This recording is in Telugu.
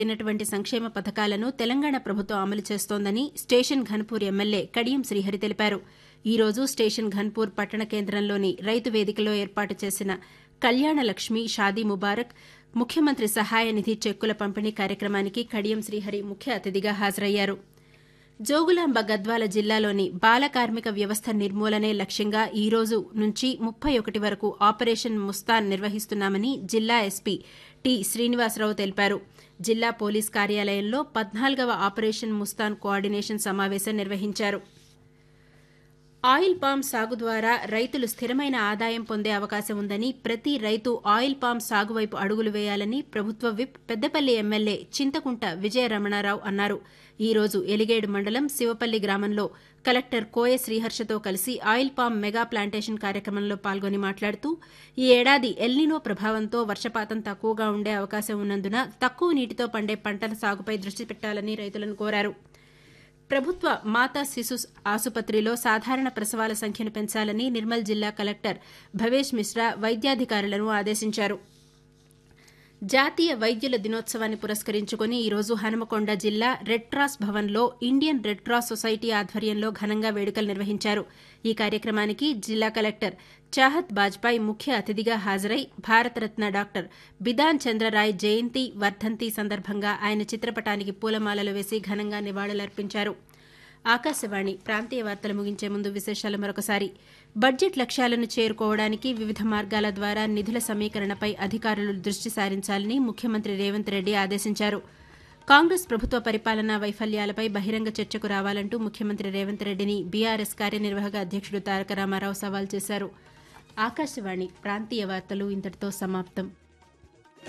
అయినటువంటి సంక్షేమ పథకాలను తెలంగాణ ప్రభుత్వం అమలు చేస్తోందని స్టేషన్ ఘన్పూర్ ఎమ్మెల్యే కడియం శ్రీహరి తెలిపారు ఈ రోజు స్టేషన్ ఘన్పూర్ పట్టణ కేంద్రంలోని రైతు వేదికలో ఏర్పాటు చేసిన కళ్యాణ లక్ష్మి షాదీ ముబారక్ ముఖ్యమంత్రి సహాయ నిధి చెక్కుల పంపిణీ కార్యక్రమానికి కడియం శ్రీహరి ముఖ్య అతిథిగా హాజరయ్యారు జోగులాంబ గద్వాల జిల్లాలోని బాల కార్మిక వ్యవస్థ నిర్మూలనే లక్ష్యంగా ఈ రోజు నుంచి ముప్పై ఒకటి వరకు ఆపరేషన్ ముస్తాన్ నిర్వహిస్తున్నామని జిల్లా ఎస్పీ టి శ్రీనివాసరావు తెలిపారు జిల్లా పోలీస్ కార్యాలయంలో పద్నాలుగవ ఆపరేషన్ ముస్తాన్ కోఆర్డినేషన్ సమావేశం నిర్వహించారు ఆయిల్ పామ్ సాగు ద్వారా రైతులు స్థిరమైన ఆదాయం పొందే అవకాశం ఉందని ప్రతి రైతు ఆయిల్ పామ్ సాగు వైపు అడుగులు వేయాలని ప్రభుత్వ విప్ పెద్దపల్లి ఎమ్మెల్యే చింతకుంట విజయ రమణారావు అన్నారు ఈ రోజు ఎలిగేడు మండలం శివపల్లి గ్రామంలో కలెక్టర్ కోయ శ్రీహర్షతో కలిసి ఆయిల్ పామ్ మెగా ప్లాంటేషన్ కార్యక్రమంలో పాల్గొని మాట్లాడుతూ ఈ ఏడాది ఎల్నినో ప్రభావంతో వర్షపాతం తక్కువగా ఉండే అవకాశం ఉన్నందున తక్కువ నీటితో పండే పంటల సాగుపై దృష్టి పెట్టాలని రైతులను కోరారు ప్రభుత్వ మాతా శిశు ఆసుపత్రిలో సాధారణ ప్రసవాల సంఖ్యను పెంచాలని నిర్మల్ జిల్లా కలెక్టర్ భవేష్ మిశ్రా వైద్యాధికారులను ఆదేశించారు జాతీయ వైద్యుల దినోత్సవాన్ని పురస్కరించుకుని ఈరోజు హనుమకొండ జిల్లా రెడ్ క్రాస్ భవన్లో ఇండియన్ రెడ్ క్రాస్ సొసైటీ ఆధ్వర్యంలో ఘనంగా వేడుకలు నిర్వహించారు ఈ కార్యక్రమానికి జిల్లా కలెక్టర్ చాహత్ బాజ్పాయ్ ముఖ్య అతిథిగా హాజరై భారతరత్న డాక్టర్ బిధాన్ చంద్రరాయ్ జయంతి వర్ధంతి సందర్భంగా ఆయన చిత్రపటానికి పూలమాలలు వేసి ఘనంగా నివాళులర్పించారు ఆకాశవాణి ప్రాంతీయ వార్తలు ముగించే ముందు విశేషాలు మరొకసారి బడ్జెట్ లక్ష్యాలను చేరుకోవడానికి వివిధ మార్గాల ద్వారా నిధుల సమీకరణపై అధికారులు దృష్టి సారించాలని ముఖ్యమంత్రి రేవంత్ రెడ్డి ఆదేశించారు కాంగ్రెస్ ప్రభుత్వ పరిపాలనా వైఫల్యాలపై బహిరంగ చర్చకు రావాలంటూ ముఖ్యమంత్రి రేవంత్ రెడ్డిని బీఆర్ఎస్ కార్యనిర్వాహక అధ్యక్షుడు తారక రామారావు సవాల్ చేశారు ఆకాశవాణి ప్రాంతీయ వార్తలు ఇంతటితో సమాప్తం